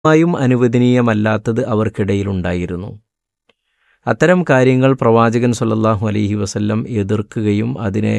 മായും അനുവദനീയമല്ലാത്തത് അവർക്കിടയിലുണ്ടായിരുന്നു അത്തരം കാര്യങ്ങൾ പ്രവാചകൻ സല്ലല്ലാഹു അലൈഹി വസല്ലം എതിർക്കുകയും അതിനെ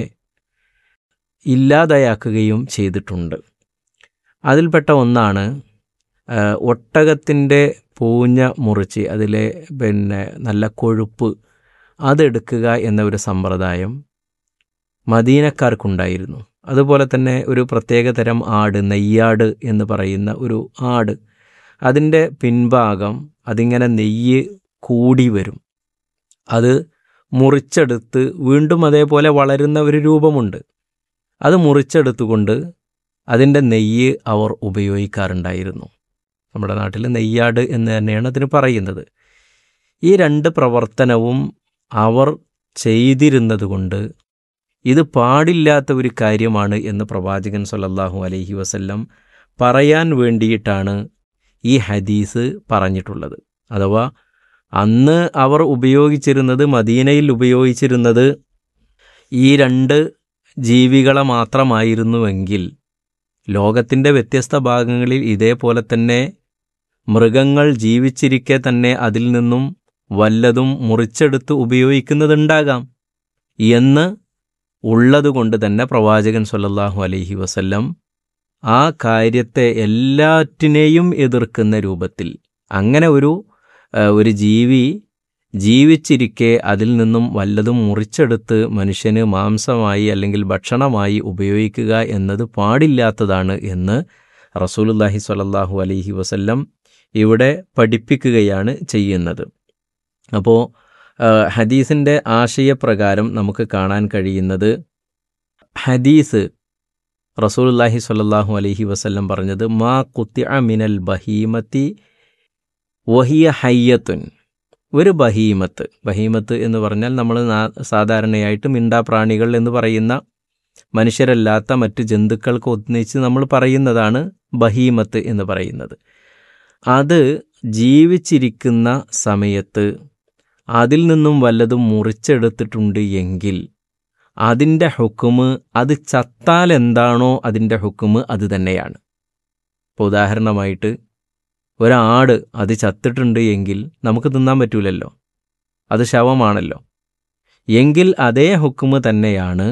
ഇല്ലാതായാക്കുകയും ചെയ്തിട്ടുണ്ട് അതിൽപ്പെട്ട ഒന്നാണ് ഒട്ടകത്തിൻ്റെ പൂഞ്ഞ മുറിച്ച് അതിലെ പിന്നെ നല്ല കൊഴുപ്പ് അതെടുക്കുക എന്ന ഒരു സമ്പ്രദായം മദീനക്കാർക്കുണ്ടായിരുന്നു അതുപോലെ തന്നെ ഒരു പ്രത്യേക തരം ആട് നെയ്യാട് എന്ന് പറയുന്ന ഒരു ആട് അതിൻ്റെ പിൻഭാഗം അതിങ്ങനെ നെയ്യ് കൂടി വരും അത് മുറിച്ചെടുത്ത് വീണ്ടും അതേപോലെ വളരുന്ന ഒരു രൂപമുണ്ട് അത് മുറിച്ചെടുത്തുകൊണ്ട് അതിൻ്റെ നെയ്യ് അവർ ഉപയോഗിക്കാറുണ്ടായിരുന്നു നമ്മുടെ നാട്ടിൽ നെയ്യാട് എന്ന് തന്നെയാണ് അതിന് പറയുന്നത് ഈ രണ്ട് പ്രവർത്തനവും അവർ ചെയ്തിരുന്നത് കൊണ്ട് ഇത് പാടില്ലാത്ത ഒരു കാര്യമാണ് എന്ന് പ്രവാചകൻ സല്ലല്ലാഹു അലൈഹി വസല്ലം പറയാൻ വേണ്ടിയിട്ടാണ് ഈ ഹദീസ് പറഞ്ഞിട്ടുള്ളത് അഥവാ അന്ന് അവർ ഉപയോഗിച്ചിരുന്നത് മദീനയിൽ ഉപയോഗിച്ചിരുന്നത് ഈ രണ്ട് ജീവികളെ മാത്രമായിരുന്നുവെങ്കിൽ ലോകത്തിൻ്റെ വ്യത്യസ്ത ഭാഗങ്ങളിൽ ഇതേപോലെ തന്നെ മൃഗങ്ങൾ ജീവിച്ചിരിക്കെ തന്നെ അതിൽ നിന്നും വല്ലതും മുറിച്ചെടുത്ത് ഉപയോഗിക്കുന്നതുണ്ടാകാം എന്ന് ഉള്ളതുകൊണ്ട് തന്നെ പ്രവാചകൻ സല്ലല്ലാഹു അലൈഹി വസല്ലം ആ കാര്യത്തെ എല്ലാറ്റിനെയും എതിർക്കുന്ന രൂപത്തിൽ അങ്ങനെ ഒരു ഒരു ജീവി ജീവിച്ചിരിക്കെ അതിൽ നിന്നും വല്ലതും മുറിച്ചെടുത്ത് മനുഷ്യന് മാംസമായി അല്ലെങ്കിൽ ഭക്ഷണമായി ഉപയോഗിക്കുക എന്നത് പാടില്ലാത്തതാണ് എന്ന് റസൂലുല്ലാഹി സ്വലല്ലാഹു അലൈഹി വസല്ലം ഇവിടെ പഠിപ്പിക്കുകയാണ് ചെയ്യുന്നത് അപ്പോൾ ഹദീസിൻ്റെ ആശയപ്രകാരം നമുക്ക് കാണാൻ കഴിയുന്നത് ഹദീസ് റസൂലുല്ലാഹി സ്വല്ലല്ലാഹു അലൈഹി വസല്ലം പറഞ്ഞത് മാ കുത്തി മിനൽ ബഹീമത്തി വഹിയ ഹയ്യത്തുൻ ഒരു ബഹീമത്ത് ബഹീമത്ത് എന്ന് പറഞ്ഞാൽ നമ്മൾ സാധാരണയായിട്ട് മിണ്ടാപ്രാണികൾ എന്ന് പറയുന്ന മനുഷ്യരല്ലാത്ത മറ്റ് ജന്തുക്കൾക്ക് ഒന്നിച്ച് നമ്മൾ പറയുന്നതാണ് ബഹീമത്ത് എന്ന് പറയുന്നത് അത് ജീവിച്ചിരിക്കുന്ന സമയത്ത് അതിൽ നിന്നും വല്ലതും മുറിച്ചെടുത്തിട്ടുണ്ട് എങ്കിൽ അതിൻ്റെ ഹുക്കുമ് അത് ചത്താൽ എന്താണോ അതിൻ്റെ ഹുക്കുമ് അത് തന്നെയാണ് ഇപ്പോൾ ഉദാഹരണമായിട്ട് ഒരാട് അത് ചത്തിട്ടുണ്ട് എങ്കിൽ നമുക്ക് തിന്നാൻ പറ്റൂലല്ലോ അത് ശവമാണല്ലോ എങ്കിൽ അതേ ഹുക്കുമ് തന്നെയാണ്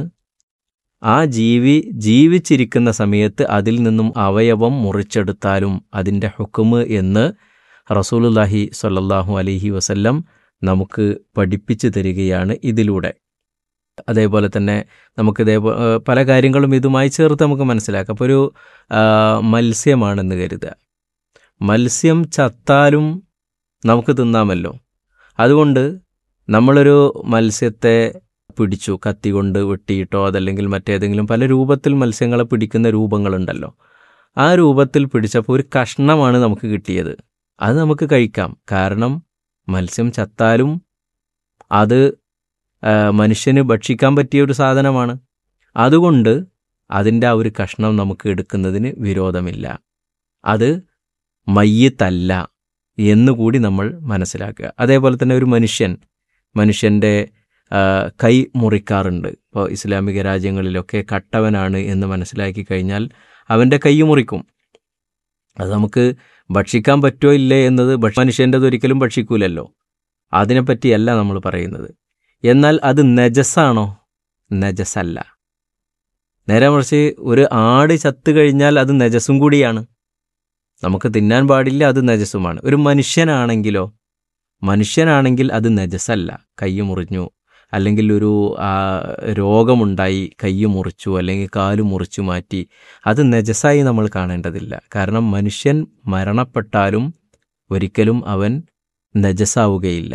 ആ ജീവി ജീവിച്ചിരിക്കുന്ന സമയത്ത് അതിൽ നിന്നും അവയവം മുറിച്ചെടുത്താലും അതിൻ്റെ ഹുക്കുമ് എന്ന് റസൂലുല്ലാഹി സ്വല്ലല്ലാഹു അലൈഹി വസല്ലം നമുക്ക് പഠിപ്പിച്ചു തരികയാണ് ഇതിലൂടെ അതേപോലെ തന്നെ നമുക്ക് ഇതേ പല കാര്യങ്ങളും ഇതുമായി ചേർത്ത് നമുക്ക് മനസ്സിലാക്കാം അപ്പോൾ ഒരു മത്സ്യമാണെന്ന് കരുതുക മത്സ്യം ചത്താലും നമുക്ക് തിന്നാമല്ലോ അതുകൊണ്ട് നമ്മളൊരു മത്സ്യത്തെ പിടിച്ചു കത്തി കൊണ്ട് വെട്ടിയിട്ടോ അതല്ലെങ്കിൽ മറ്റേതെങ്കിലും പല രൂപത്തിൽ മത്സ്യങ്ങളെ പിടിക്കുന്ന രൂപങ്ങളുണ്ടല്ലോ ആ രൂപത്തിൽ പിടിച്ചപ്പോൾ ഒരു കഷ്ണമാണ് നമുക്ക് കിട്ടിയത് അത് നമുക്ക് കഴിക്കാം കാരണം മത്സ്യം ചത്താലും അത് മനുഷ്യന് ഭക്ഷിക്കാൻ പറ്റിയ ഒരു സാധനമാണ് അതുകൊണ്ട് അതിൻ്റെ ആ ഒരു കഷ്ണം നമുക്ക് എടുക്കുന്നതിന് വിരോധമില്ല അത് മയ്യത്തല്ല എന്നുകൂടി നമ്മൾ മനസ്സിലാക്കുക അതേപോലെ തന്നെ ഒരു മനുഷ്യൻ മനുഷ്യൻ്റെ കൈ മുറിക്കാറുണ്ട് ഇപ്പോൾ ഇസ്ലാമിക രാജ്യങ്ങളിലൊക്കെ കട്ടവനാണ് എന്ന് മനസ്സിലാക്കി കഴിഞ്ഞാൽ അവൻ്റെ കൈ മുറിക്കും അത് നമുക്ക് ഭക്ഷിക്കാൻ പറ്റുമോ ഇല്ലേ എന്നത് മനുഷ്യൻ്റെത് ഒരിക്കലും ഭക്ഷിക്കൂലല്ലോ അതിനെപ്പറ്റിയല്ല നമ്മൾ പറയുന്നത് എന്നാൽ അത് നജസാണോ നജസല്ല നേരെ മറിച്ച് ഒരു ആട് ചത്തു കഴിഞ്ഞാൽ അത് നജസും കൂടിയാണ് നമുക്ക് തിന്നാൻ പാടില്ല അത് നജസുമാണ് ഒരു മനുഷ്യനാണെങ്കിലോ മനുഷ്യനാണെങ്കിൽ അത് നജസല്ല കൈ മുറിഞ്ഞു അല്ലെങ്കിൽ ഒരു രോഗമുണ്ടായി കൈ മുറിച്ചു അല്ലെങ്കിൽ കാല് മുറിച്ചു മാറ്റി അത് നജസായി നമ്മൾ കാണേണ്ടതില്ല കാരണം മനുഷ്യൻ മരണപ്പെട്ടാലും ഒരിക്കലും അവൻ നജസാവുകയില്ല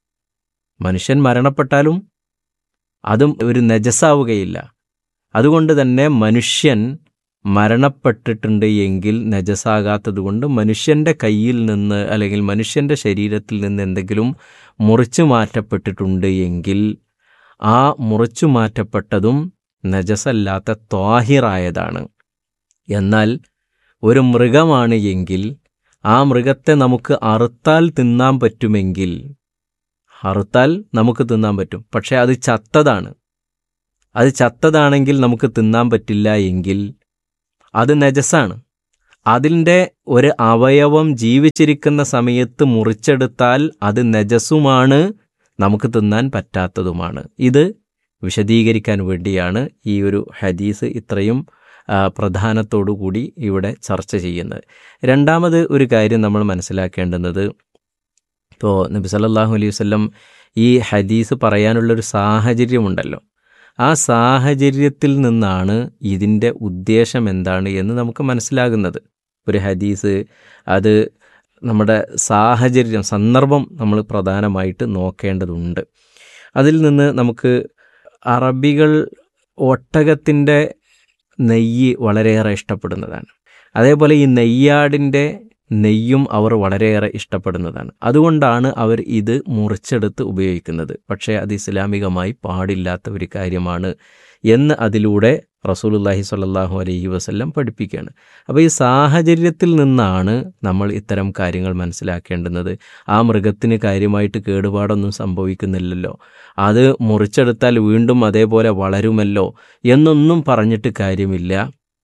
മനുഷ്യൻ മരണപ്പെട്ടാലും അതും ഒരു നജസാവുകയില്ല അതുകൊണ്ട് തന്നെ മനുഷ്യൻ മരണപ്പെട്ടിട്ടുണ്ട് എങ്കിൽ നജസാകാത്തത് കൊണ്ട് മനുഷ്യൻ്റെ കയ്യിൽ നിന്ന് അല്ലെങ്കിൽ മനുഷ്യൻ്റെ ശരീരത്തിൽ നിന്ന് എന്തെങ്കിലും മുറിച്ചു മാറ്റപ്പെട്ടിട്ടുണ്ട് എങ്കിൽ ആ മുറിച്ചു മാറ്റപ്പെട്ടതും നജസല്ലാത്ത ത്വാഹിറായതാണ് എന്നാൽ ഒരു മൃഗമാണ് എങ്കിൽ ആ മൃഗത്തെ നമുക്ക് അറുത്താൽ തിന്നാൻ പറ്റുമെങ്കിൽ അറുത്താൽ നമുക്ക് തിന്നാൻ പറ്റും പക്ഷേ അത് ചത്തതാണ് അത് ചത്തതാണെങ്കിൽ നമുക്ക് തിന്നാൻ പറ്റില്ല എങ്കിൽ അത് നജസാണ് അതിൻ്റെ ഒരു അവയവം ജീവിച്ചിരിക്കുന്ന സമയത്ത് മുറിച്ചെടുത്താൽ അത് നജസുമാണ് നമുക്ക് തിന്നാൻ പറ്റാത്തതുമാണ് ഇത് വിശദീകരിക്കാൻ വേണ്ടിയാണ് ഈ ഒരു ഹദീസ് ഇത്രയും ആ, പ്രധാനത്തോടു കൂടി ഇവിടെ ചർച്ച ചെയ്യുന്നത് രണ്ടാമത് ഒരു കാര്യം നമ്മൾ മനസ്സിലാക്കേണ്ടുന്നത് ഇപ്പോൾ നബി സല്ലല്ലാഹു അലൈഹി വസല്ലം ഈ ഹദീസ് പറയാനുള്ളൊരു സാഹചര്യമുണ്ടല്ലോ ആ സാഹചര്യത്തിൽ നിന്നാണ് ഇതിൻ്റെ ഉദ്ദേശം എന്താണ് എന്ന് നമുക്ക് മനസ്സിലാകുന്നത് ഒരു ഹദീസ് അത് നമ്മുടെ സാഹചര്യം സന്ദർഭം നമ്മൾ പ്രധാനമായിട്ട് നോക്കേണ്ടതുണ്ട് അതിൽ നിന്ന് നമുക്ക് അറബികൾ ഒട്ടകത്തിൻ്റെ നെയ്യ് വളരെയേറെ ഇഷ്ടപ്പെടുന്നതാണ് അതേപോലെ ഈ നെയ്യാടിൻ്റെ നെയ്യും അവർ വളരെയേറെ ഇഷ്ടപ്പെടുന്നതാണ് അതുകൊണ്ടാണ് അവർ ഇത് മുറിച്ചെടുത്ത് ഉപയോഗിക്കുന്നത് പക്ഷേ അത് ഇസ്ലാമികമായി പാടില്ലാത്ത ഒരു കാര്യമാണ് എന്ന് അതിലൂടെ റസൂലുല്ലാഹി സ്വല്ലല്ലാഹു അലൈഹി വസല്ലം പഠിപ്പിക്കുകയാണ് അപ്പോൾ ഈ സാഹചര്യത്തിൽ നിന്നാണ് നമ്മൾ ഇത്തരം കാര്യങ്ങൾ മനസ്സിലാക്കേണ്ടുന്നത് ആ മൃഗത്തിന് കാര്യമായിട്ട് കേടുപാടൊന്നും സംഭവിക്കുന്നില്ലല്ലോ അത് മുറിച്ചെടുത്താൽ വീണ്ടും അതേപോലെ വളരുമല്ലോ എന്നൊന്നും പറഞ്ഞിട്ട് കാര്യമില്ല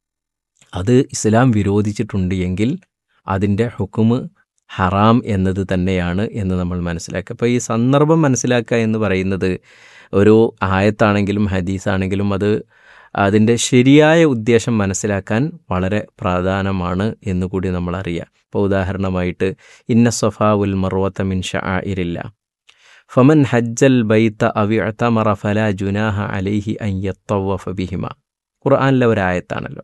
അത് ഇസ്ലാം വിരോധിച്ചിട്ടുണ്ട് എങ്കിൽ അതിൻ്റെ ഹുക്കുമ് ഹറാം എന്നത് തന്നെയാണ് എന്ന് നമ്മൾ മനസ്സിലാക്കുക അപ്പോൾ ഈ സന്ദർഭം മനസ്സിലാക്കുക എന്ന് പറയുന്നത് ഒരു ആയത്താണെങ്കിലും ഹദീസാണെങ്കിലും അത് അതിൻ്റെ ശരിയായ ഉദ്ദേശം മനസ്സിലാക്കാൻ വളരെ പ്രധാനമാണ് എന്നുകൂടി നമ്മൾ അറിയുക ഇപ്പോൾ ഉദാഹരണമായിട്ട് ഇന്ന സഫാ ഉൽ മർവത്ത മിൻ ഷാഇരില്ല ഫമൻ ഹജ്ജൽ ബൈത്ത അവി അത്തമറ ഫല ജുനാഹ അലൈഹി അയ്യത്തവഫ ബിഹിമ ഖുർആാനിലെ ഒരായത്താണല്ലോ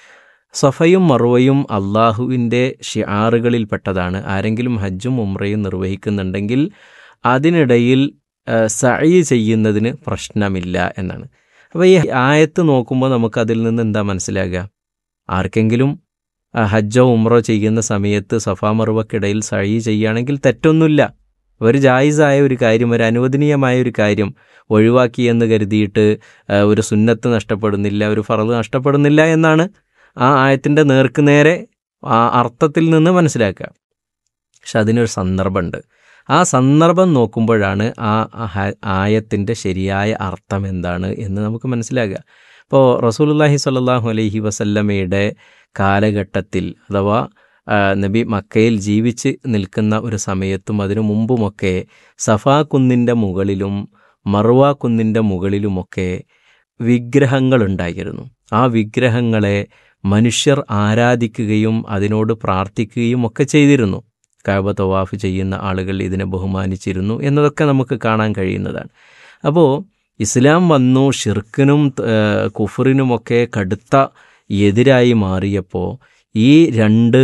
സഫയും മറുവയും അള്ളാഹുവിൻ്റെ ഷിയാറുകളിൽപ്പെട്ടതാണ് ആരെങ്കിലും ഹജ്ജും ഉമ്രയും നിർവഹിക്കുന്നുണ്ടെങ്കിൽ അതിനിടയിൽ സഴി ചെയ്യുന്നതിന് പ്രശ്നമില്ല എന്നാണ് അപ്പോൾ ഈ ആയത്ത് നോക്കുമ്പോൾ നമുക്ക് അതിൽ നിന്ന് എന്താ മനസ്സിലാകുക ആർക്കെങ്കിലും ആ, ഹജ്ജോ ഉമ്രോ ചെയ്യുന്ന സമയത്ത് സഫാ മറുവക്കിടയിൽ സഴി ചെയ്യുകയാണെങ്കിൽ തെറ്റൊന്നുമില്ല ഒരു ജായിസായ ഒരു കാര്യം ഒരു അനുവദനീയമായ ഒരു കാര്യം ഒഴിവാക്കി എന്ന് കരുതിയിട്ട് ആ, ഒരു സുന്നത്ത് നഷ്ടപ്പെടുന്നില്ല ഒരു ഫറവ് നഷ്ടപ്പെടുന്നില്ല എന്നാണ് ആ ആയത്തിൻ്റെ നേർക്ക് നേരെ ആ അർത്ഥത്തിൽ നിന്ന് മനസ്സിലാക്കുക പക്ഷെ അതിനൊരു സന്ദർഭമുണ്ട് ആ സന്ദർഭം നോക്കുമ്പോഴാണ് ആ ഹ- ആയത്തിൻ്റെ ശരിയായ അർത്ഥം എന്താണ് എന്ന് നമുക്ക് മനസ്സിലാകുക ഇപ്പോൾ റസൂലുള്ളാഹി സ്വല്ലല്ലാഹു അലൈഹി വസല്ലമയുടെ കാലഘട്ടത്തിൽ അഥവാ ആ, നബി മക്കയിൽ ജീവിച്ച് നിൽക്കുന്ന ഒരു സമയത്തും അതിനു മുമ്പുമൊക്കെ സഫാ കുന്നിൻ്റെ മുകളിലും മറുവ കുന്നിൻ്റെ മുകളിലുമൊക്കെ വിഗ്രഹങ്ങളുണ്ടായിരുന്നു ആ വിഗ്രഹങ്ങളെ മനുഷ്യർ ആരാധിക്കുകയും അതിനോട് പ്രാർത്ഥിക്കുകയും ഒക്കെ ചെയ്തിരുന്നു കാബ തവാഫ് ചെയ്യുന്ന ആളുകൾ ഇതിനെ ബഹുമാനിച്ചിരുന്നു എന്നതൊക്കെ നമുക്ക് കാണാൻ കഴിയുന്നതാണ് അപ്പോൾ ഇസ്ലാം വന്നു ഷിർക്കിനും ഏഹ്, കുഫറിനുമൊക്കെ കടുത്ത എതിരായി മാറിയപ്പോൾ ഈ രണ്ട്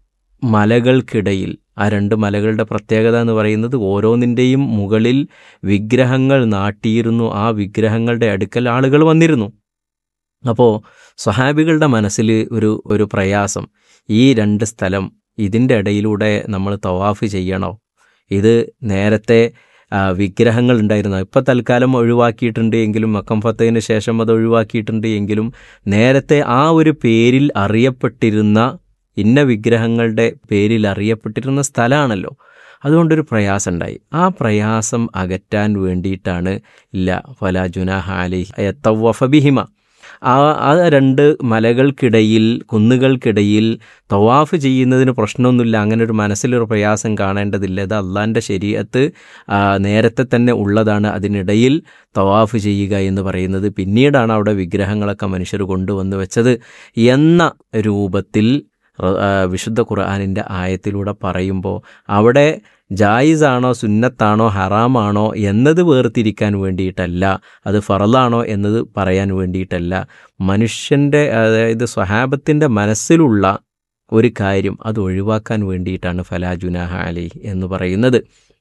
മലകൾക്കിടയിൽ ആ രണ്ട് മലകളുടെ പ്രത്യേകത എന്ന് പറയുന്നത് ഓരോന്നിൻ്റെയും മുകളിൽ വിഗ്രഹങ്ങൾ നാട്ടിയിരുന്നു ആ വിഗ്രഹങ്ങളുടെ അടുക്കൽ ആളുകൾ വന്നിരുന്നു അപ്പോൾ സ്വഹാബികളുടെ മനസ്സിൽ ഒരു ഒരു പ്രയാസം ഈ രണ്ട് സ്ഥലം ഇതിൻ്റെ ഇടയിലൂടെ നമ്മൾ തവാഫ് ചെയ്യണോ ഇത് നേരത്തെ ആ, വിഗ്രഹങ്ങൾ ഉണ്ടായിരുന്നു ഇപ്പം തൽക്കാലം ഒഴിവാക്കിയിട്ടുണ്ട് എങ്കിലും മക്കം ഫത്തതിന് ശേഷം അത് ഒഴിവാക്കിയിട്ടുണ്ട് എങ്കിലും നേരത്തെ ആ ഒരു പേരിൽ അറിയപ്പെട്ടിരുന്ന ഇന്ന വിഗ്രഹങ്ങളുടെ പേരിൽ അറിയപ്പെട്ടിരുന്ന സ്ഥലമാണല്ലോ അതുകൊണ്ടൊരു പ്രയാസം ഉണ്ടായി ആ പ്രയാസം അകറ്റാൻ വേണ്ടിയിട്ടാണ് ഇല്ല ഫല ജുനാഹ അലൈഹി തവ്വഫ ബിഹിമ ആ ആ രണ്ട് മലകൾക്കിടയിൽ കുന്നുകൾക്കിടയിൽ തവാഫ് ചെയ്യുന്നതിന് പ്രശ്നമൊന്നുമില്ല അങ്ങനെ ഒരു മനസ്സിലൊരു പ്രയാസം കാണേണ്ടതില്ല ഇത് അള്ളാൻ്റെ ശരീരത്ത് നേരത്തെ തന്നെ ഉള്ളതാണ് അതിനിടയിൽ തവാഫ് ചെയ്യുക എന്ന് പറയുന്നത് പിന്നീടാണ് അവിടെ വിഗ്രഹങ്ങളൊക്കെ മനുഷ്യർ കൊണ്ടുവന്ന് വെച്ചത് എന്ന രൂപത്തിൽ റ- ആ, വിശുദ്ധ ഖുർആാനിൻ്റെ ആയത്തിലൂടെ പറയുമ്പോൾ അവിടെ ജായിസാണോ സുന്നത്താണോ ഹറാമാണോ എന്നത് വേർതിരിക്കാൻ വേണ്ടിയിട്ടല്ല അത് ഫറലാണോ എന്നത് പറയാൻ വേണ്ടിയിട്ടല്ല മനുഷ്യൻ്റെ അതായത് സ്വഹാബത്തിൻ്റെ മനസ്സിലുള്ള ഒരു കാര്യം അത് ഒഴിവാക്കാൻ വേണ്ടിയിട്ടാണ് ഫലാജുനാഹ അലി എന്ന് പറയുന്നത്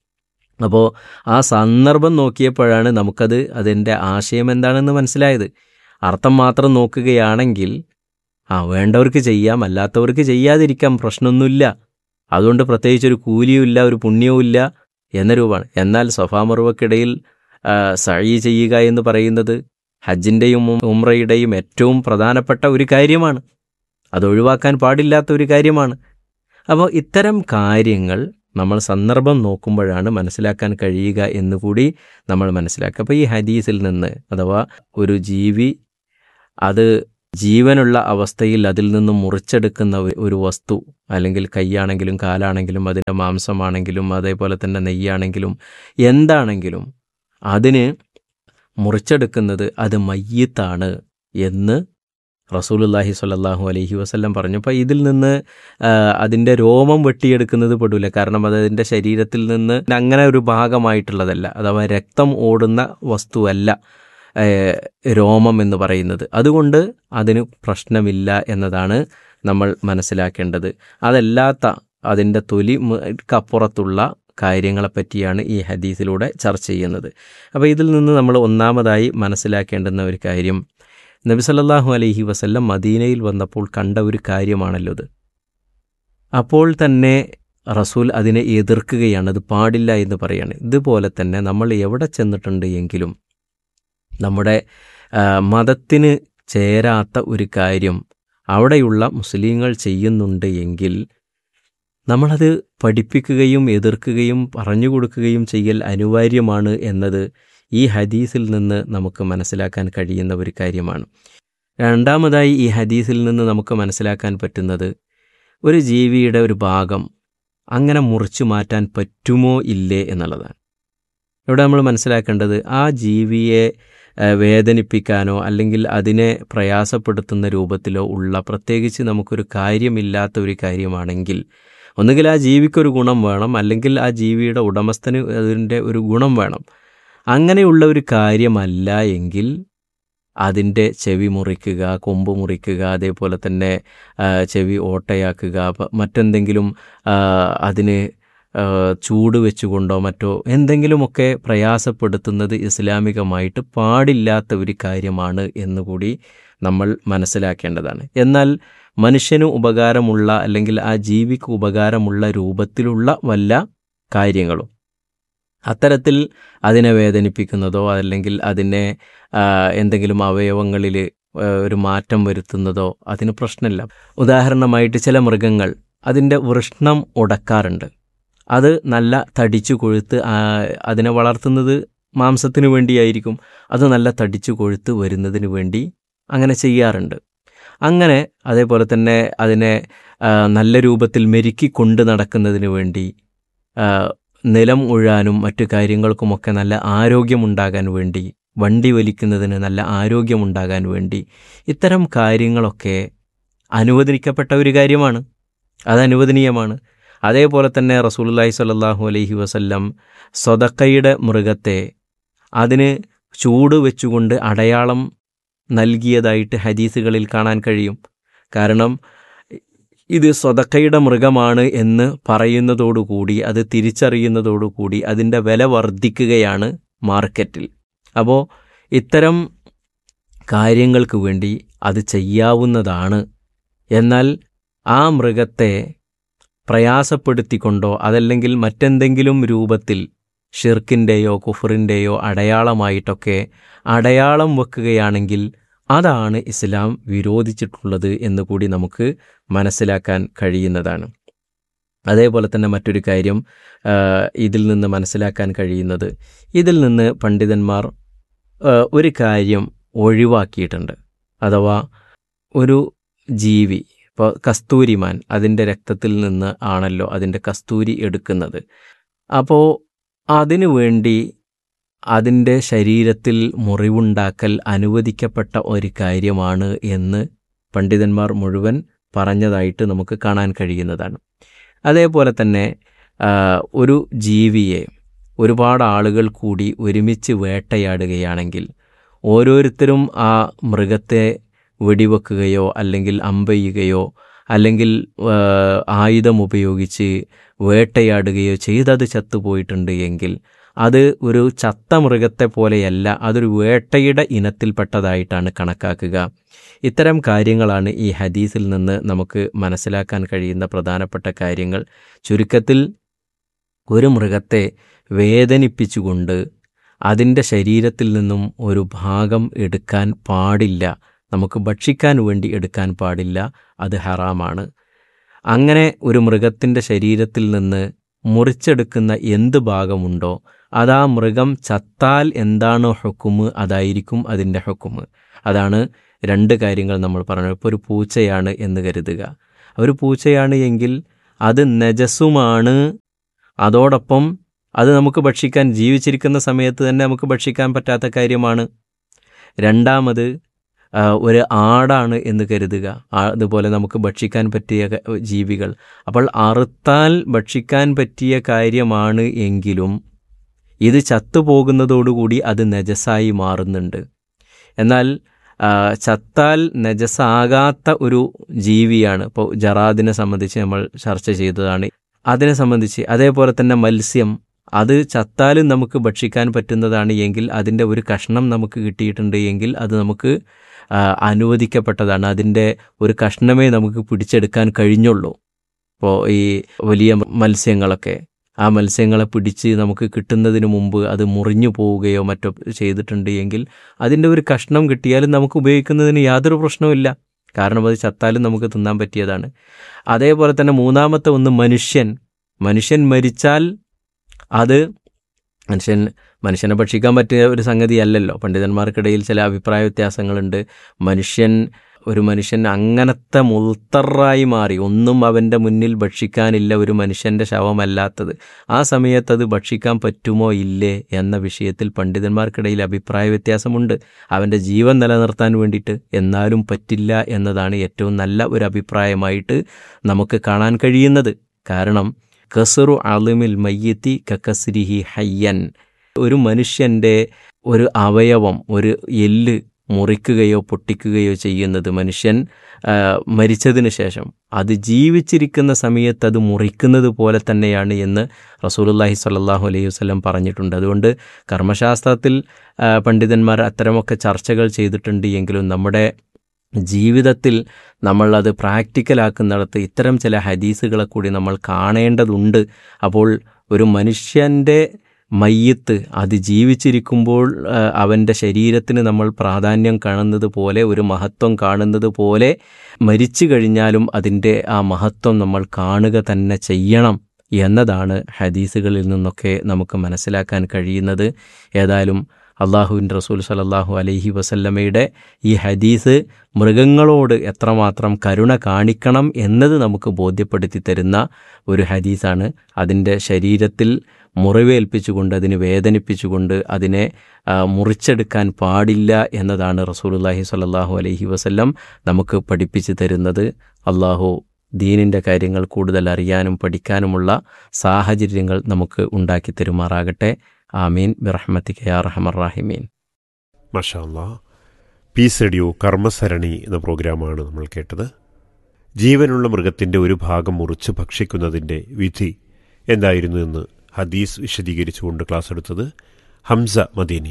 അപ്പോൾ ആ സന്ദർഭം നോക്കിയപ്പോഴാണ് നമുക്കത് അതിൻ്റെ ആശയം എന്താണെന്ന് മനസ്സിലായത് അർത്ഥം മാത്രം നോക്കുകയാണെങ്കിൽ ആ വേണ്ടവർക്ക് ചെയ്യാം അല്ലാത്തവർക്ക് ചെയ്യാതിരിക്കാം പ്രശ്നമൊന്നുമില്ല അതുകൊണ്ട് പ്രത്യേകിച്ചൊരു കൂലിയുമില്ല ഒരു പുണ്യവുമില്ല എന്ന രൂപമാണ് എന്നാൽ സഫാമറുവക്കിടയിൽ സഴി ചെയ്യുക എന്ന് പറയുന്നത് ഹജ്ജിൻ്റെയും ഉംറയുടെയും ഏറ്റവും പ്രധാനപ്പെട്ട ഒരു കാര്യമാണ് അത് ഒഴിവാക്കാൻ പാടില്ലാത്ത ഒരു കാര്യമാണ് അപ്പോൾ ഇത്തരം കാര്യങ്ങൾ നമ്മൾ സന്ദർഭം നോക്കുമ്പോഴാണ് മനസ്സിലാക്കാൻ കഴിയുക എന്നുകൂടി നമ്മൾ മനസ്സിലാക്കുക അപ്പോൾ ഈ ഹദീസിൽ നിന്ന് അഥവാ ഒരു ജീവി അത് ജീവനുള്ള അവസ്ഥയിൽ അതിൽ നിന്നും മുറിച്ചെടുക്കുന്ന ഒരു- ഒരു വസ്തു അല്ലെങ്കിൽ കൈയാണെങ്കിലും കാലാണെങ്കിലും അതിൻ്റെ മാംസമാണെങ്കിലും അതേപോലെ തന്നെ നെയ്യാണെങ്കിലും എന്താണെങ്കിലും അതിന് മുറിച്ചെടുക്കുന്നത് അത് മയ്യത്താണ് എന്ന് റസൂലുല്ലാഹി സ്വല്ലല്ലാഹു അലൈഹി വസല്ലം പറഞ്ഞു അപ്പോൾ ഇതിൽ നിന്ന് ആ, അതിൻ്റെ രോമം വെട്ടിയെടുക്കുന്നത് പെടില്ല കാരണം അത് അതിൻ്റെ ശരീരത്തിൽ നിന്ന് അങ്ങനെ ഒരു ഭാഗമായിട്ടുള്ളതല്ല അഥവാ രക്തം ഓടുന്ന വസ്തുവല്ല ഏ, രോമം എന്ന് പറയുന്നത് അതുകൊണ്ട് അതിന് പ്രശ്നമില്ല എന്നതാണ് നമ്മൾ മനസ്സിലാക്കേണ്ടത് അതല്ലാത്ത അതിൻ്റെ തൊലിക്കപ്പുറത്തുള്ള കാര്യങ്ങളെപ്പറ്റിയാണ് ഈ ഹദീസിലൂടെ ചർച്ച ചെയ്യുന്നത് അപ്പോൾ ഇതിൽ നിന്ന് നമ്മൾ ഒന്നാമതായി മനസ്സിലാക്കേണ്ടുന്ന ഒരു കാര്യം നബി സല്ലല്ലാഹു അലൈഹി വസല്ലം മദീനയിൽ വന്നപ്പോൾ കണ്ട ഒരു കാര്യമാണല്ലോ ഇത് അപ്പോൾ തന്നെ റസൂൽ അതിനെ എതിർക്കുകയാണ് അത് പാടില്ല എന്ന് പറയാണ് ഇതുപോലെ തന്നെ നമ്മൾ എവിടെ ചെന്നിട്ടുണ്ട് എങ്കിലും നമ്മുടെ ആ, മതത്തിന് ചേരാത്ത ഒരു കാര്യം അവിടെയുള്ള മുസ്ലിങ്ങൾ ചെയ്യുന്നുണ്ട് എങ്കിൽ നമ്മളത് പഠിപ്പിക്കുകയും എതിർക്കുകയും പറഞ്ഞു കൊടുക്കുകയും ചെയ്യൽ അനിവാര്യമാണ് എന്നത് ഈ ഹദീസിൽ നിന്ന് നമുക്ക് മനസ്സിലാക്കാൻ കഴിയുന്ന ഒരു കാര്യമാണ് രണ്ടാമതായി ഈ ഹദീസിൽ നിന്ന് നമുക്ക് മനസ്സിലാക്കാൻ പറ്റുന്നത് ഒരു ജീവിയുടെ ഒരു ഭാഗം അങ്ങനെ മുറിച്ചു മാറ്റാൻ പറ്റുമോ ഇല്ലേ എന്നുള്ളതാണ് ഇവിടെ നമ്മൾ മനസ്സിലാക്കേണ്ടത് ആ ജീവിയെ ഏഹ്, വേദനിപ്പിക്കാനോ അല്ലെങ്കിൽ അതിനെ പ്രയാസപ്പെടുത്തുന്ന രൂപത്തിലോ ഉള്ള പ്രത്യേകിച്ച് നമുക്കൊരു കാര്യമില്ലാത്ത ഒരു കാര്യമാണെങ്കിൽ ഒന്നുകിൽ ആ ജീവിക്കൊരു ഗുണം വേണം അല്ലെങ്കിൽ ആ ജീവിയുടെ ഉടമസ്ഥന് അതിൻ്റെ ഒരു ഗുണം വേണം അങ്ങനെയുള്ള ഒരു കാര്യമല്ല എങ്കിൽ അതിൻ്റെ ചെവി മുറിക്കുക കൊമ്പ് മുറിക്കുക അതേപോലെ തന്നെ ആ, ചെവി ഓട്ടയാക്കുക പ- മറ്റെന്തെങ്കിലും ആ, അതിന് ആ, ചൂട് വെച്ചുകൊണ്ടോ മറ്റോ എന്തെങ്കിലുമൊക്കെ പ്രയാസപ്പെടുത്തുന്നത് ഇസ്ലാമികമായിട്ട് പാടില്ലാത്ത ഒരു കാര്യമാണ് എന്നുകൂടി നമ്മൾ മനസ്സിലാക്കേണ്ടതാണ് എന്നാൽ മനുഷ്യന് ഉപകാരമുള്ള അല്ലെങ്കിൽ ആ ജീവിക്ക് ഉപകാരമുള്ള രൂപത്തിലുള്ള വല്ല കാര്യങ്ങളും അത്തരത്തിൽ അതിനെ വേദനിപ്പിക്കുന്നതോ അല്ലെങ്കിൽ അതിനെ ആ, എന്തെങ്കിലും അവയവങ്ങളിൽ ആ, ഒരു മാറ്റം വരുത്തുന്നതോ അതിന് പ്രശ്നമില്ല ഉദാഹരണമായിട്ട് ചില മൃഗങ്ങൾ അതിൻ്റെ വൃഷ്ണം ഉടക്കാറുണ്ട് അത് നല്ല തടിച്ചു കൊഴുത്ത് ആ, അതിനെ വളർത്തുന്നത് മാംസത്തിന് വേണ്ടിയായിരിക്കും അത് നല്ല തടിച്ചു കൊഴുത്ത് വരുന്നതിന് വേണ്ടി അങ്ങനെ ചെയ്യാറുണ്ട് അങ്ങനെ അതേപോലെ തന്നെ അതിനെ ആ, നല്ല രൂപത്തിൽ മെരുക്കി കൊണ്ട് നടക്കുന്നതിന് വേണ്ടി ആ, നിലം ഉഴാനും മറ്റു കാര്യങ്ങൾക്കുമൊക്കെ നല്ല ആരോഗ്യമുണ്ടാകാൻ വേണ്ടി വണ്ടി വലിക്കുന്നതിന് നല്ല ആരോഗ്യമുണ്ടാകാൻ വേണ്ടി ഇത്തരം കാര്യങ്ങളൊക്കെ അനുവദിക്കപ്പെട്ട ഒരു കാര്യമാണ് അത് അനുവദനീയമാണ് അതേപോലെ തന്നെ റസൂലുള്ളാഹി സ്വല്ലല്ലാഹു അലൈഹി വസല്ലം സ്വതക്കയുടെ മൃഗത്തെ അതിന് ചൂട് വെച്ചുകൊണ്ട് അടയാളം നൽകിയതായിട്ട് ഹദീസുകളിൽ കാണാൻ കഴിയും കാരണം ഇത് സ്വതക്കയുടെ മൃഗമാണ് എന്ന് പറയുന്നതോടുകൂടി അത് തിരിച്ചറിയുന്നതോടുകൂടി അതിൻ്റെ വില വർദ്ധിക്കുകയാണ് മാർക്കറ്റിൽ അപ്പോൾ ഇത്തരം കാര്യങ്ങൾക്ക് വേണ്ടി അത് ചെയ്യാവുന്നതാണ് എന്നാൽ ആ മൃഗത്തെ പ്രയാസപ്പെടുത്തിക്കൊണ്ടോ അതല്ലെങ്കിൽ മറ്റെന്തെങ്കിലും രൂപത്തിൽ ഷിർക്കിൻ്റെയോ കുഫറിൻ്റെയോ അടയാളമായിട്ടൊക്കെ അടയാളം വെക്കുകയാണെങ്കിൽ അതാണ് ഇസ്ലാം വിരോധിച്ചിട്ടുള്ളത് എന്ന് കൂടി നമുക്ക് മനസ്സിലാക്കാൻ കഴിയുന്നതാണ് അതേപോലെ തന്നെ മറ്റൊരു കാര്യം ആ, ഇതിൽ നിന്ന് മനസ്സിലാക്കാൻ കഴിയുന്നത് ഇതിൽ നിന്ന് പണ്ഡിതന്മാർ ആ, ഒരു കാര്യം ഒഴിവാക്കിയിട്ടുണ്ട് അഥവാ ഒരു ജീവി ഇപ്പോൾ കസ്തൂരിമാൻ അതിൻ്റെ രക്തത്തിൽ നിന്ന് ആണല്ലോ അതിൻ്റെ കസ്തൂരി എടുക്കുന്നത് അപ്പോൾ അതിനു വേണ്ടി അതിൻ്റെ ശരീരത്തിൽ മുറിവുണ്ടാക്കൽ അനുവദിക്കപ്പെട്ട ഒരു കാര്യമാണ് എന്ന് പണ്ഡിതന്മാർ മുഴുവൻ പറഞ്ഞതായിട്ട് നമുക്ക് കാണാൻ കഴിയുന്നതാണ് അതേപോലെ തന്നെ ആ, ഒരു ജീവിയെ ഒരുപാട് ആളുകൾ കൂടി ഒരുമിച്ച് വേട്ടയാടുകയാണെങ്കിൽ ഓരോരുത്തരും ആ മൃഗത്തെ വെടിവെക്കുകയോ അല്ലെങ്കിൽ അമ്പെയ്യുകയോ അല്ലെങ്കിൽ ആ, ആയുധം ഉപയോഗിച്ച് വേട്ടയാടുകയോ ചെയ്തത് ചത്തുപോയിട്ടുണ്ട് എങ്കിൽ അത് ഒരു ചത്ത മൃഗത്തെ പോലെയല്ല അതൊരു വേട്ടയുടെ ഇനത്തിൽപ്പെട്ടതായിട്ടാണ് കണക്കാക്കുക ഇത്തരം കാര്യങ്ങളാണ് ഈ ഹദീസിൽ നിന്ന് നമുക്ക് മനസ്സിലാക്കാൻ കഴിയുന്ന പ്രധാനപ്പെട്ട കാര്യങ്ങൾ ചുരുക്കത്തിൽ ഒരു മൃഗത്തെ വേദനിപ്പിച്ചുകൊണ്ട് അതിൻ്റെ ശരീരത്തിൽ നിന്നും ഒരു ഭാഗം എടുക്കാൻ പാടില്ല നമുക്ക് ഭക്ഷിക്കാൻ വേണ്ടി എടുക്കാൻ പാടില്ല അത് ഹറാമാണ് അങ്ങനെ ഒരു മൃഗത്തിൻ്റെ ശരീരത്തിൽ നിന്ന് മുറിച്ചെടുക്കുന്ന എന്ത് ഭാഗമുണ്ടോ അതാ മൃഗം ചത്താൽ എന്താണോ ഹുക്കുമ് അതായിരിക്കും അതിൻ്റെ ഹുക്കുമ് അതാണ് രണ്ട് കാര്യങ്ങൾ നമ്മൾ പറഞ്ഞു ഇപ്പോൾ ഒരു പൂച്ചയാണ് എന്ന് കരുതുക ഒരു പൂച്ചയാണ് എങ്കിൽ അത് നജസ്സുമാണ് അതോടൊപ്പം അത് നമുക്ക് ഭക്ഷിക്കാൻ ജീവിച്ചിരിക്കുന്ന സമയത്ത് തന്നെ നമുക്ക് ഭക്ഷിക്കാൻ പറ്റാത്ത കാര്യമാണ് രണ്ടാമത് ആ, ഒരു ആടാണ് എന്ന് കരുതുക ആ, അതുപോലെ നമുക്ക് ഭക്ഷിക്കാൻ പറ്റിയ ക- ജീവികൾ അപ്പോൾ അറുത്താൽ ഭക്ഷിക്കാൻ പറ്റിയ കാര്യമാണ് എങ്കിലും ഇത് ചത്തുപോകുന്നതോടുകൂടി അത് നജസായി മാറുന്നുണ്ട് എന്നാൽ ആ, ചത്താൽ നജസാകാത്ത ഒരു ജീവിയാണ് ഇപ്പോൾ ജറാദിനെ സംബന്ധിച്ച് നമ്മൾ ചർച്ച ചെയ്തതാണ് അതിനെ സംബന്ധിച്ച് അതേപോലെ തന്നെ മത്സ്യം അത് ചത്താലും നമുക്ക് ഭക്ഷിക്കാൻ പറ്റുന്നതാണ് എങ്കിൽ അതിൻ്റെ ഒരു കഷ്ണം നമുക്ക് കിട്ടിയിട്ടുണ്ട് എങ്കിൽ അത് നമുക്ക് ആ, അനുവദിക്കപ്പെട്ടതാണ് അതിൻ്റെ ഒരു കഷ്ണമേ നമുക്ക് പിടിച്ചെടുക്കാൻ കഴിഞ്ഞുള്ളൂ ഇപ്പോൾ ഈ വലിയ മത്സ്യങ്ങളൊക്കെ ആ മത്സ്യങ്ങളെ പിടിച്ച് നമുക്ക് കിട്ടുന്നതിന് മുമ്പ് അത് മുറിഞ്ഞു പോവുകയോ മറ്റോ ചെയ്തിട്ടുണ്ട് എങ്കിൽ അതിൻ്റെ ഒരു കഷ്ണം കിട്ടിയാലും നമുക്ക് ഉപയോഗിക്കുന്നതിന് യാതൊരു പ്രശ്നവുമില്ല കാരണം അത് ചത്താലും നമുക്ക് തിന്നാൻ പറ്റിയതാണ് അതേപോലെ തന്നെ മൂന്നാമത്തെ ഒന്ന് മനുഷ്യൻ മനുഷ്യൻ മരിച്ചാൽ അത് മനുഷ്യൻ മനുഷ്യനെ ഭക്ഷിക്കാൻ പറ്റിയ ഒരു സംഗതിയല്ലല്ലോ പണ്ഡിതന്മാർക്കിടയിൽ ചില അഭിപ്രായ വ്യത്യാസങ്ങളുണ്ട് മനുഷ്യൻ ഒരു മനുഷ്യൻ അങ്ങനത്തെ മുൾത്തറായി മാറി ഒന്നും അവൻ്റെ മുന്നിൽ ഭക്ഷിക്കാനില്ല ഒരു മനുഷ്യൻ്റെ ശവമല്ലാത്തത് ആ സമയത്ത് അത് ഭക്ഷിക്കാൻ പറ്റുമോ ഇല്ലേ എന്ന വിഷയത്തിൽ പണ്ഡിതന്മാർക്കിടയിൽ അഭിപ്രായ വ്യത്യാസമുണ്ട് അവൻ്റെ ജീവൻ നിലനിർത്താൻ വേണ്ടിയിട്ട് എന്നാലും പറ്റില്ല എന്നതാണ് ഏറ്റവും നല്ല ഒരു അഭിപ്രായമായിട്ട് നമുക്ക് കാണാൻ കഴിയുന്നത് കാരണം കസറു അളിമിൽ മയ്യത്തി കക്കസ്രിഹി ഹയ്യൻ ഒരു മനുഷ്യൻ്റെ ഒരു അവയവം ഒരു എല്ല് മുറിക്കുകയോ പൊട്ടിക്കുകയോ ചെയ്യുന്നത് മനുഷ്യൻ ആ, മരിച്ചതിന് ശേഷം അത് ജീവിച്ചിരിക്കുന്ന സമയത്ത് അത് മുറിക്കുന്നത് പോലെ തന്നെയാണ് എന്ന് റസൂലുള്ളാഹി സ്വല്ലല്ലാഹു അലൈഹി വസല്ലം പറഞ്ഞിട്ടുണ്ട് അതുകൊണ്ട് കർമ്മശാസ്ത്രത്തിൽ ആ, പണ്ഡിതന്മാർ അത്തരമൊക്കെ ചർച്ചകൾ ചെയ്തിട്ടുണ്ട് എങ്കിലും നമ്മുടെ ജീവിതത്തിൽ നമ്മളത് പ്രാക്ടിക്കലാക്കുന്നിടത്ത് ഇത്തരം ചില ഹദീസുകളെ കൂടി നമ്മൾ കാണേണ്ടതുണ്ട് അപ്പോൾ ഒരു മനുഷ്യൻ്റെ മയ്യത്ത് അത് ജീവിച്ചിരിക്കുമ്പോൾ ആ, അവൻ്റെ ശരീരത്തിന് നമ്മൾ പ്രാധാന്യം കാണുന്നത് പോലെ ഒരു മഹത്വം കാണുന്നത് പോലെ മരിച്ചു കഴിഞ്ഞാലും അതിൻ്റെ ആ മഹത്വം നമ്മൾ കാണുക തന്നെ ചെയ്യണം എന്നതാണ് ഹദീസുകളിൽ നിന്നൊക്കെ നമുക്ക് മനസ്സിലാക്കാൻ കഴിയുന്നത് ഏതായാലും അള്ളാഹുവിൻ റസൂൽ സലല്ലാഹു അലൈഹി വസല്ലമയുടെ ഈ ഹദീസ് മൃഗങ്ങളോട് എത്രമാത്രം കരുണ കാണിക്കണം എന്നത് നമുക്ക് ബോധ്യപ്പെടുത്തി തരുന്ന ഒരു ഹദീസാണ് അതിൻ്റെ ശരീരത്തിൽ മുറിവേൽപ്പിച്ചുകൊണ്ട് അതിന് വേദനിപ്പിച്ചുകൊണ്ട് അതിനെ ആ, മുറിച്ചെടുക്കാൻ പാടില്ല എന്നതാണ് റസൂലുള്ളാഹി സ്വല്ലല്ലാഹു അലൈഹി വസല്ലം നമുക്ക് പഠിപ്പിച്ചു തരുന്നത് അള്ളാഹു ദീനിൻ്റെ കാര്യങ്ങൾ കൂടുതൽ അറിയാനും പഠിക്കാനുമുള്ള സാഹചര്യങ്ങൾ നമുക്ക് ഉണ്ടാക്കി തരുമാറാകട്ടെ ആമീൻ ബിറഹ്മത്തിക യാ റഹമർ റാഹിമീൻ മഷാല്ല പീസ് റേഡിയോ കർമ്മസരണി എന്ന പ്രോഗ്രാമാണ് നമ്മൾ കേട്ടത് ജീവനുള്ള മൃഗത്തിന്റെ ഒരു ഭാഗം മുറിച്ച് ഭക്ഷിക്കുന്നതിന്റെ വിധി എന്തായിരുന്നു എന്ന് ഹദീസ് വിശദീകരിച്ചുകൊണ്ട് ക്ലാസ് എടുത്തത് ഹംസ മദീനി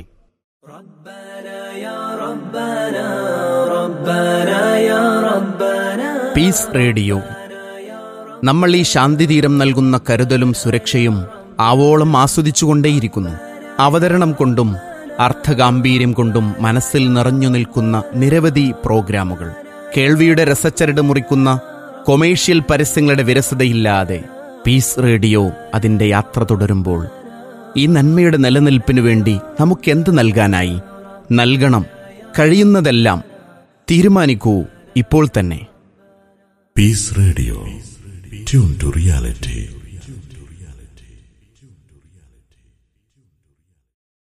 പീസ് റേഡിയോ നമ്മൾ ഈ ശാന്തിതീരം നൽകുന്ന കരുതലും സുരക്ഷയും ആവോളം ആസ്വദിച്ചുകൊണ്ടേയിരിക്കുന്നു അവതരണം കൊണ്ടും അർത്ഥഗാംഭീര്യം കൊണ്ടും മനസ്സിൽ നിറഞ്ഞു നിൽക്കുന്ന നിരവധി പ്രോഗ്രാമുകൾ കേൾവിയുടെ രസച്ചരട് മുറിക്കുന്ന കൊമേഴ്ഷ്യൽ പരസ്യങ്ങളുടെ വിരസതയില്ലാതെ പീസ് റേഡിയോ അതിന്റെ യാത്ര തുടരുമ്പോൾ ഈ നന്മയുടെ നിലനിൽപ്പിനു വേണ്ടി നമുക്കെന്ത് നൽകാനായി നൽകണം കഴിയുന്നതെല്ലാം തീരുമാനിക്കൂ ഇപ്പോൾ തന്നെ Peace Radio. Tune to reality.